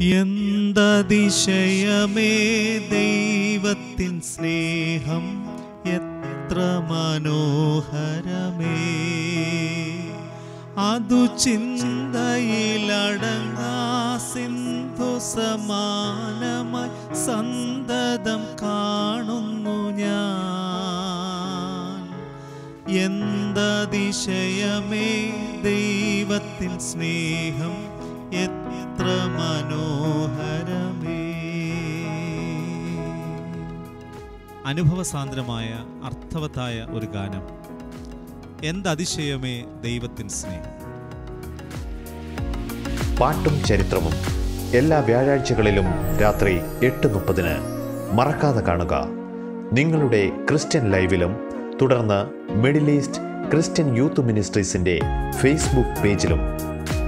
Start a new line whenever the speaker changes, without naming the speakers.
എന്തതിശയമേ ദൈവത്തിൻ സ്നേഹം എത്ര മനോഹരമേ അതു ചിന്തയിലടങ്ങാ സിന്ധു സമാനമായി സന്തതം കാണുന്നു ഞാൻ എന്തതിശയമേ ദൈവത്തിൻ സ്നേഹം എത്ര മനോഹരമേ അനുഭവസാന്ദ്രമായ അർത്ഥവത്തായ ഒരു ഗാനം എന്തതിശയമേ ദൈവത്തിൻ സ്നേഹം
പാട്ടും ചരിത്രവും എല്ലാ വ്യാഴാഴ്ചകളിലും രാത്രി എട്ട് മുപ്പതിന് മറക്കാതെ കാണുക നിങ്ങളുടെ ക്രിസ്ത്യൻ ലൈവിലും തുടർന്ന് മിഡിൽ ഈസ്റ്റ് ക്രിസ്ത്യൻ യൂത്ത് മിനിസ്ട്രീസിൻ്റെ ഫേസ്ബുക്ക് പേജിലും